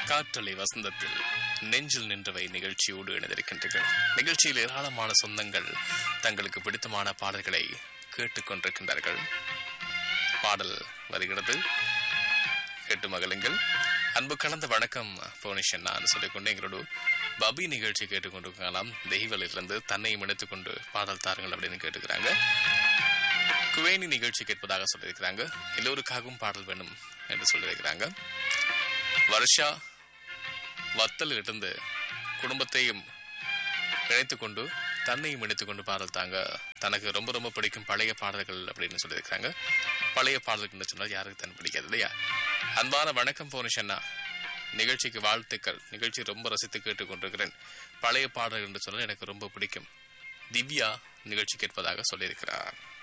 காற்றலை வசந்தத்தில் நெஞ்சில் நின்றவை நிகழ்ச்சியோடு இணைந்திருக்கின்றீர்கள் நிகழ்ச்சியில் ஏராளமான சொந்தங்கள் தங்களுக்கு பிடித்தமான பாடல்களை கேட்டுக்கொண்டிருக்கின்றார்கள் பாடல் வருகிறது கேட்டு மகளுங்கள் அன்பு கலந்த வணக்கம் புவனேஷன் நான் சொல்லிக்கொண்டு எங்களோட பபி நிகழ்ச்சி கேட்டுக்கொண்டிருக்கலாம் தெய்வலிருந்து தன்னையும் இணைத்துக்கொண்டு பாடல் தாருங்கள் அப்படின்னு கேட்டுக்கிறாங்க குவேணி நிகழ்ச்சி கேட்பதாக சொல்லியிருக்கிறாங்க எல்லோருக்காகவும் பாடல் வேணும் என்று சொல்லியிருக்கிறாங்க வருஷா வத்தலில் இருந்து குடும்பத்தையும் இணைத்துக்கொண்டு தன்னையும் இணைத்துக்கொண்டு பாடல் தாங்க தனக்கு ரொம்ப ரொம்ப பிடிக்கும் பழைய பாடல்கள் அப்படின்னு சொல்லியிருக்காங்க பழைய பாடல்கள்னு சொன்னால் யாருக்கு தான் பிடிக்காது இல்லையா அன்பான வணக்கம் போனிஷன்னா நிகழ்ச்சிக்கு வாழ்த்துக்கள் நிகழ்ச்சி ரொம்ப ரசித்து கேட்டுக்கொண்டிருக்கிறேன் பழைய பாடல்கள் என்று சொன்னால் எனக்கு ரொம்ப பிடிக்கும் திவ்யா நிகழ்ச்சி கேட்பதாக சொல்லியிருக்கிறார்